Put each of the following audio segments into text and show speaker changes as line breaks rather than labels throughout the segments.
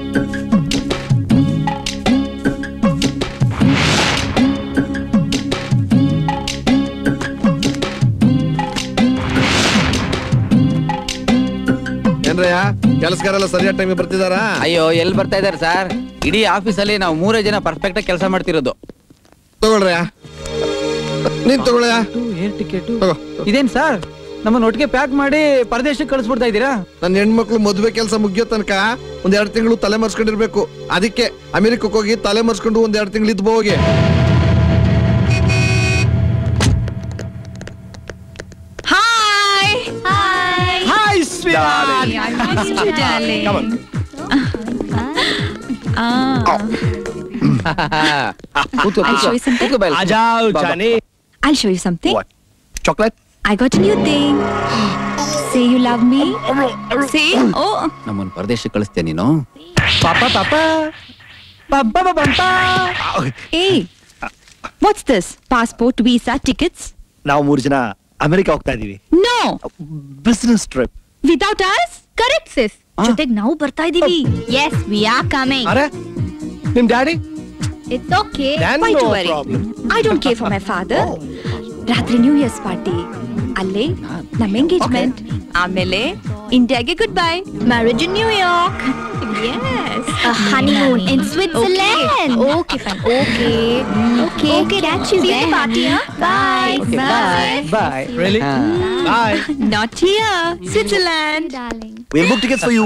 ಏನ್ರಯ್ಯ ಕೆಲಸಗಾರೆಲ್ಲ ಸರಿಯಾದ ಟೈಮಿಗೆ ಬರ್ತಿದಾರಾ
ಅಯ್ಯೋ ಎಲ್ಲಿ ಬರ್ತಾ ಇದಾರೆ ಸರ್ ಇಡೀ ಆಫೀಸಲ್ಲಿ ನಾವು ಮೂರೇ ಜನ ಪರ್ಫೆಕ್ಟ್ ಆಗಿ ಕೆಲಸ ಮಾಡ್ತಿರೋದು
ತಗೊಳ್ರಯ್ಯ ನೀನ್ ತಗೊಳ್ಳಯ್ಯ
ಏರ್ ಟಿಕೆಟ್
ತಗೋ
ಇದೇನ್ ಸರ್ ನಮ್ಮನ್ನ ಒಟ್ಟಿಗೆ ಪ್ಯಾಕ್ ಮಾಡಿ ಪರದೇಶಕ್ಕೆ ಕಳಿಸ್ಬಿಡ್ತಾ ಇದ್ದೀರಾ
ನನ್ನ ಹೆಣ್ಮಕ್ಳು ಮದುವೆ ಕೆಲಸ ಮುಗಿಯೋ ತನಕ ಒಂದ್ ಎರಡು ತಿಂಗಳು ತಲೆ ಮರ್ಸ್ಕೊಂಡಿರ್ಬೇಕು ಅದಕ್ಕೆ ಅಮೆರಿಕಕ್ಕೆ ಹೋಗಿ ತಲೆ ಮರ್ಸ್ಕೊಂಡು ಒಂದ್ ಎರಡು ತಿಂಗಳು ಇದ್ದು ಹೋಗಿ
Hi. Hi.
Hi, sweetheart.
I missed you, darling.
Come on.
Ah.
ಕೂತ್ಕೋ,
I'll show
ಕೂತ್ಕೋ.
you something.
ಕೂತ್ಕೋ ಬಾಯ್ಲಿ.
आ जाओ
बा- बा-
जाने
I'll show you something.
What? chocolate
I got a new thing. Say you love me. Say, oh.
ನಮ್ಮನ್ನ ಪರದೇಶಕ್ಕೆ ಕಳಿಸ್ತೀಯ ನೀನು
ಪಾಪ ಪಾಪ ಪಾಪ ಪಾಪ
Hey. What's this? Passport, visa, tickets?
ನಾವು ಮೂರು ಜನ ಅಮೆರಿಕ ಹೋಗ್ತಾ ಇದೀವಿ
No.
Business trip
Without us?
Correct sis
ಆ.
ಜೊತೆಗ್ ನಾವು ಬರ್ತಾ ಇದೀವಿ ಎಸ್ ವಿ ಆರ್ ಕಮಿಂಗ್
ಅರೆ ನಿಮ್ daddy
it's okay
Why to worry?
Problem
I don't care for my father. ರಾತ್ರಿ ನ್ಯೂ ಇಯರ್ಸ್ ಪಾರ್ಟಿ ಅಲ್ಲೇ ನಮ್ಮ ಎಂಗೇಜ್ಮೆಂಟ್ ಆಮೇಲೆ ಇಂಡಿಯಾಗೆ good bye
marriage in New York
yes
honeymoon in Switzerland okay fine okay okay okay dad she's there party bye
Bye.
Bye really
ಹಾ.
Bye
not here Switzerland
darling
will book tickets for you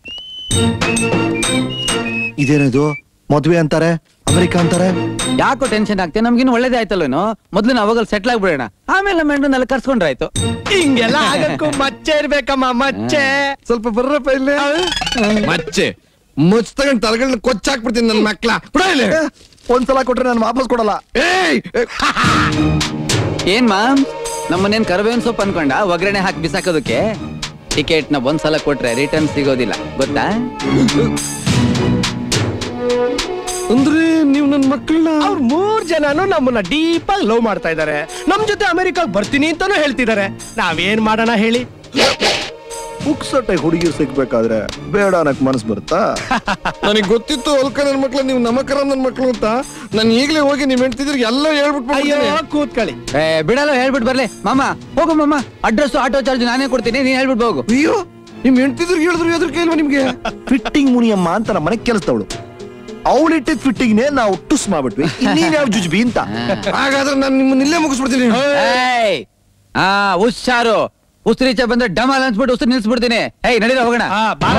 ಇದೇನಿದು ಮದ್ವೆ ಅಂತಾರೆ America ಅಂತಾರೆ
ಯಾಕೋ tension ಆಗ್ತೇ ನಮ್ಗಿನ್ನು ಒಳ್ಳೇದೇ ಆಯ್ತಲ್ವೇನೋ ಮೊದ್ಲು ನಾವು ಅವಾಗ ಸೆಟ್ಲ್ ಆಗ್ಬಿಡೋಣ ಆಮೇಲೆ ನಮ್ಮ ಹೆಣ್ಣನ್ನೆಲ್ಲ ಕರ್ಸ್ಕೊಂಡ್ರೆ ಆಯ್ತು
ಹಿಂಗೆಲ್ಲ ಆಗಕ್ಕೂ ಮಚ್ಚೆ ಇರ್ಬೇಕಮ್ಮ ಮಚ್ಚೆ
ಸ್ವಲ್ಪ ಬರ್ರಪ್ಪ ಇಲ್ಲಿ ಮಚ್ಚೆ ಮುಚ್ಚ ತಗೊಂಡ್ ತಲೆಗಳನ್ನ ಕೊಚ್ಚಾಕ್ಬಿಡ್ತೀನಿ ನನ್ನ ಮಕ್ಳ ಬಿಡ ಇಲ್ಲಿ
ಒಂದ್ಸಲ ಕೊಟ್ರೆ ನಾನು ವಾಪಸ್ ಕೊಡಲ್ಲ
ಏಯ್
ಏನ್ ಮಾಮ್ ನಮ್ಮನ್ನೇನ್ ಕರ್ಬೇವಿನ ಸೊಪ್ಪು ಅನ್ಕೊಂಡ ಒಗ್ಗರಣೆ ಹಾಕಿ ಬಿಸಾಕೋದಕ್ಕೆ ಟಿಕೆಟ್ ನ ಒಂದ್ಸಲ ಕೊಟ್ರೆ ರಿಟರ್ನ್ ಸಿಗೋದಿಲ್ಲ ಗೊತ್ತಾ
ಅಂದ್ರೆ ನೀವು ನನ್ನ ಮಕ್ಕಳನ್ನ
ಅವ್ರ ಮೂರ್ ಜನನು ನಮ್ಮನ್ನ ಡೀಪ್ ಆಗಿ ಲವ್ ಮಾಡ್ತಾ ಇದಾರೆ ನಮ್ ಜೊತೆ ಅಮೆರಿಕಾಗ್ ಬರ್ತೀನಿ ಅಂತಾನು ಹೇಳ್ತಿದಾರೆ ನಾವೇನ್ ಮಾಡೋಣ ಹೇಳಿ
ಪುಕ್ಸಟ್ಟೆ ಹುಡುಗಿ ಸಿಗ್ಬೇಕಾದ್ರೆ ಬೇಡ ಅನ್ನಕ್ ಮನಸ್ ಬರುತ್ತಾ
ನನಗೆ ಗೊತ್ತಿತ್ತು ಅಲ್ಕ ನನ್ನ ಮಕ್ಳು ನೀವು ನಮಕರ ನನ್ನ ಮಕ್ಳು ಅಂತ ನಾನು ಈಗಲೇ ಹೋಗಿ ನೀವ್ ಹೆಂಡ್ತಿದ್ರಿಗೆ ಎಲ್ಲ ಹೇಳ್ಬಿಟ್ಟು
ಅಯ್ಯೋ
ಬಂದಿದ್ದೀನಿ.
ಕೂತ್ಕೊಳ್ಳಿ
ಏ ಬಿಡಲ್ಲ ಹೇಳ್ಬಿಟ್ಟು ಬರ್ಲಿ ಮಾಮ ಹೋಗು ಮಾಮ ಅಡ್ರೆಸ್ ಆಟೋ ಚಾರ್ಜ್ ನಾನೇ ಕೊಡ್ತೀನಿ ನೀನ್ ಹೇಳ್ಬಿಟ್ಟು ಹೋಗು
ಅಯ್ಯೋ ನಿಮ್ ಹೆಂಡ್ತಿದ್ರಿಗೆ ಹೇಳಿದ್ರು ಎದ್ರಿಕೆ ಇಲ್ವಾ ನಿಮ್ಗೆ
ಫಿಟ್ಟಿಂಗ್ ಮುನಿಯಮ್ಮ ಅಂತ ನಮ್ಮ ಮನೆಗ್ ಕೆಲಸದವಳು ಅವಳಿಟ್ಟಿದ್ ಫಿಟ್ಟಿಂಗ್ ನೇ ನಾವು ಟುಸ್ ಮಾಡ್ಬಿಟ್ವಿ ಇನ್ನೇನ್ ಯಾವ ಜುಜ್ಬಿ ಅಂತ
ಹಾಗಾದ್ರೆ ನಾನು ನಿಮ್ಮನ್ನ ಇಲ್ಲೇ ಮುಗಿಸ್ಬಿಡ್ತೀನಿ
ಏಯ್ ಆ ಹುಷಾರು ಉಸ್ತ್ರೀಚ ಬಂದ್ರೆ ಡಮಾಲ್ ಅನ್ಸ್ಬಿಟ್ಟು ಉಸ್ರು ನಿಲ್ಸ್ಬಿಡ್ತೀನಿ ಏಯ್ ನಡೀರ ಹೋಗೋಣ
ಆ, ಬಾರ.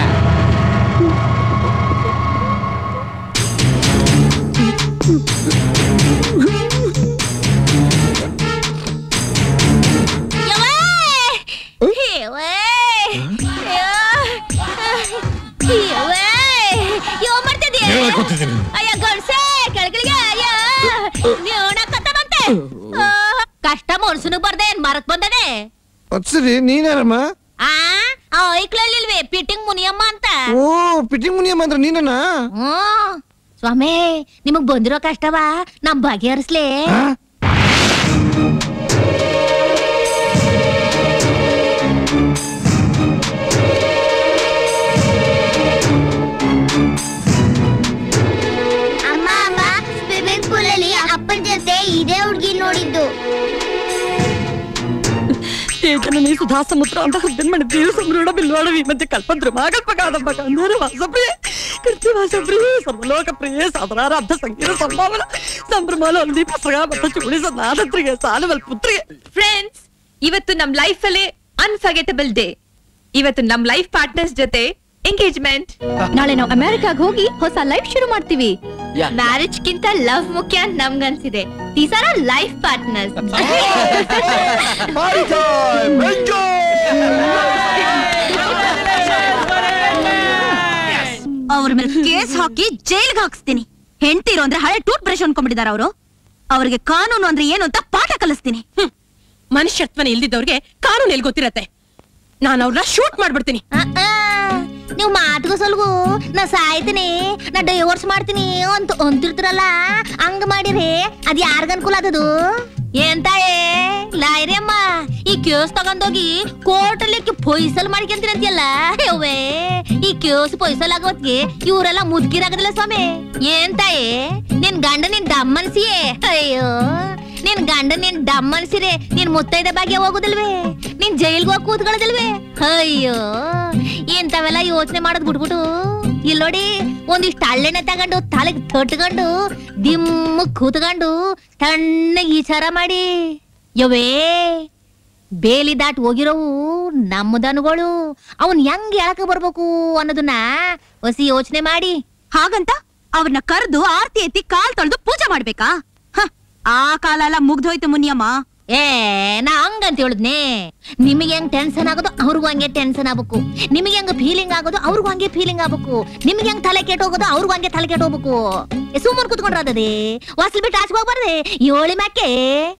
ಅಯ್ಯ ಗಂಡ್ಸೆ ಕೆಳಗಿಳಿಗೆ ಅಯ್ಯ ನೀವಣಕತ್ತದಂತೆ ಕಷ್ಟ ಮನ್ಸನು ಬರ್ದೆ ಏನ್ ಮರಕ್ ಬಂದದೆ
ಅದ್ ಸರಿ ನೀನ್ಯಾರಮ್ಮ
ಆ ಆ ಐಕ್ಳಲ್ಲಿಲ್ವೇ ಪಿಟ್ಟಿಂಗ್ ಮುನಿಯಮ್ಮ ಅಂತ
ಓ ಪಿಟಿಂಗ್ ಮುನಿಯಮ್ಮ ಅಂದ್ರೆ ನೀನಣ್ಣ
ಹ್ಮ್ ಸ್ವಾಮಿ ನಿಮಗ್ ಬಂದಿರೋ ಕಷ್ಟವಾ ನಮ್ ಬಗೆಹರಿಸ್ಲೇ
ಅಮ್ಮ ಅಮ್ಮ ಸ್ವಿಮ್ಮಿಂಗ್ ಪೂಲ್ ಅಲ್ಲಿ ಅಪ್ಪನ ಜೊತೆ ಇದೇ ಹುಡ್ಗಿ ನೋಡಿದ್ದು
ತೇಜನನಿ ಸುಧಾ ಸಮುದ್ರ ಅಂತ ಹದ್ದನ್ ಮಾಡಿದ್ದೀವಿ ಸಂಭ್ರೂಢ ಬಿಲ್ವಾಡವಿ ಮತ್ತೆ ಕಲ್ಪದ್ರುಮ ಕಲ್ಪಕಾದಂಬ ಕಂದರ ವಾಸಪ್ರಿಯ ಕೃತಿ ವಾಸಪ್ರಿಯ ಸರ್ವಲೋಕ ಪ್ರಿಯ ಸಾಧನಾರಾಧ ಸಂಗೀತ ಸಂಭಾವನ ಸಂಭ್ರಮಾಲ ಹಲ್ದಿ ಪುಸ್ತಕ ಮತ್ತು ಚೂಳಿ ನಾದತ್ರಿಗೆ ಸಾಲವಲ್ ಪುತ್ರಿಗೆ ಫ್ರೆಂಡ್ಸ್ ಇವತ್ತು ನಮ್ ಲೈಫ್ ಅಲ್ಲಿ ಅನ್ಫರ್ಗೆಟಬಲ್ ಡೇ ಇವತ್ತು ನಮ್ ಲೈಫ್ ಪಾರ್ಟ್ನರ್ಸ್ ಜೊತೆ ಎಂಗೇಜ್ಮೆಂಟ್
ನಾಳೆ ನಾವು ಅಮೆರಿಕಾಗ್ ಹೋಗಿ ಹೊಸ ಲೈಫ್ ಶುರು ಮಾಡ್ತೀವಿ
Yeah.
ಮ್ಯಾರೇಜ್ ಗಿಂತ ಲವ್ ಮುಖ್ಯ ಅಂತ ನಮ್ಗನ್ಸಿದೆ these are life partners
Party time! Enjoy!
ಅವ್ರ ಮೇಲೆ ಕೇಸ್ ಹಾಕಿ ಜೈಲ್ಗೆ ಹಾಕ್ಸ್ತೀನಿ ಹೆಂಡ್ತಿರೋ ಅಂದ್ರೆ ಹಳೆ ಟೂತ್ ಬ್ರಷ್ ಅನ್ಕೊಂಡ್ಬಿಟ್ಟಿದಾರ ಅವರು ಅವ್ರಿಗೆ ಕಾನೂನು ಅಂದ್ರೆ ಏನು ಅಂತ ಪಾಠ ಕಲಿಸ್ತೀನಿ
ಮನುಷ್ಯತ್ವನ ಇಲ್ದಿದ್ದವ್ರಿಗೆ ಕಾನೂನು ಎಲ್ಲಿ ಗೊತ್ತಿರತ್ತೆ ನಾನು ಅವ್ರನ್ನ ಶೂಟ್ ಮಾಡ್ಬಿಡ್ತೀನಿ
ನೀವು ಮಾತುಗೂ ಸಲ್ಗು ನಾ ಸಾಯ್ತೀನಿ ನಾ ಡೈವರ್ಸ್ ಮಾಡ್ತೀನಿ ಅಂತ ಅಂತಿರ್ತಿರಲ್ಲ ಹಂಗ ಮಾಡಿರಿ ಅದ್ ಯಾರ್ಗ ಅನುಕೂಲ ಆದದು ಎಂತ ಲಾಯ್ರಿ ಅಮ್ಮ ಈ
ಕೇಸ್ ತಗೊಂಡೋಗಿ ಕೋರ್ಟಲ್ಲಿ ಪೊಯ್ಸಲ್ ಮಾಡ್ಕೊಂತೀನಿ ಅಂತೀಯಲ್ಲ ಯವ್ವೇ ಈ ಕೇಸ್ ಪೊಯ್ಸಲ್ ಆಗೋತ್ಗೆ ಇವರೆಲ್ಲ ಮುದ್ಕಿರಾಗದಿಲ್ಲ ಸ್ವಾಮಿ ಏನ್ ತಾಯಿ ನಿನ್ ಗಂಡ ನಿನ್ ದಮ್ಮನ್ಸಿಯೇ ಅಯ್ಯೋ ನಿನ್ ಗಂಡ ನಿನ್ ದಮ್ಮನ್ಸಿರೆ ನಿನ್ ಮುತ್ತೈದ ಬಗ್ಗೆ ಹೋಗುದಿಲ್ವೇ ನಿನ್ ಜೈಲ್ಗೆ ಹೋಗಿ ಕೂತ್ಕೊಳ್ಳೋದಿಲ್ವೇ ಅಯ್ಯೋ ಇಂಥವೆಲ್ಲ ಯೋಚನೆ ಮಾಡೋದ್ ಬಿಟ್ಬಿಟ್ಟು ಇಲ್ ನೋಡಿ ಒಂದಿಷ್ಟು ಹಳ್ಳೆಣ್ಣೆ ತಗೊಂಡು ತಲೆಗೆ ತೊಟ್ಕೊಂಡು ದಿಮ್ಮ ಕೂತ್ಕೊಂಡು ತಣ್ಣಗೆ ವಿಚಾರ ಮಾಡಿ ಯವ್ವೇ ಬೇಲಿ ದಾಟ್ ಹೋಗಿರೋವು ನಮ್ಮ ದನಗಳು ಅವನ್ ಹೆಂಗ್ ಎಳಕ ಬರ್ಬೇಕು ಅನ್ನೋದನ್ನ ಹೊಸಿ ಯೋಚನೆ ಮಾಡಿ
ಹಾಗಂತ ಅವ್ರನ್ನ ಕರೆದು ಆರ್ತಿ ಎತ್ತಿ ಕಾಲ್ ತೊಳೆದು ಪೂಜೆ ಮಾಡ್ಬೇಕಾ ಹ, ಆ ಕಾಲ ಎಲ್ಲ ಮುಗ್ದೋಯ್ತು ಮುನಿಯಮ್ಮ
ಏ ನಾ ಹಂಗಂತ ಹೇಳಿದ್ನೆ ನಿಮಗೆ ಹೆಂಗ್ ಟೆನ್ಷನ್ ಆಗೋದು ಅವ್ರಿಗೂ ಹಂಗೆ ಟೆನ್ಷನ್ ಆಗ್ಬೇಕು ನಿಮಗೆ ಹೆಂಗ್ ಫೀಲಿಂಗ್ ಆಗೋದು ಅವ್ರಿಗೂ ಹಂಗೆ ಫೀಲಿಂಗ್ ಆಗ್ಬೇಕು ನಿಮ್ಗೆ ಹೆಂಗ್ ತಲೆ ಕೆಟ್ಟ ಹೋಗೋದು ಅವ್ರಿಗೂ ಹಂಗೆ ತಲೆ ಕೆಟ್ಟ ಹೋಗ್ಬೇಕು ಸುಮ್ಮನೆ ಕುತ್ಕೊಂಡ್ರದೇ ಹೊಸಲ್ ಬಿಟ್ಟು ಆಚೆ ಹೋಗ್ಬಾರ್ದೆ ಏಳಿ ಮ್ಯಾಕೆ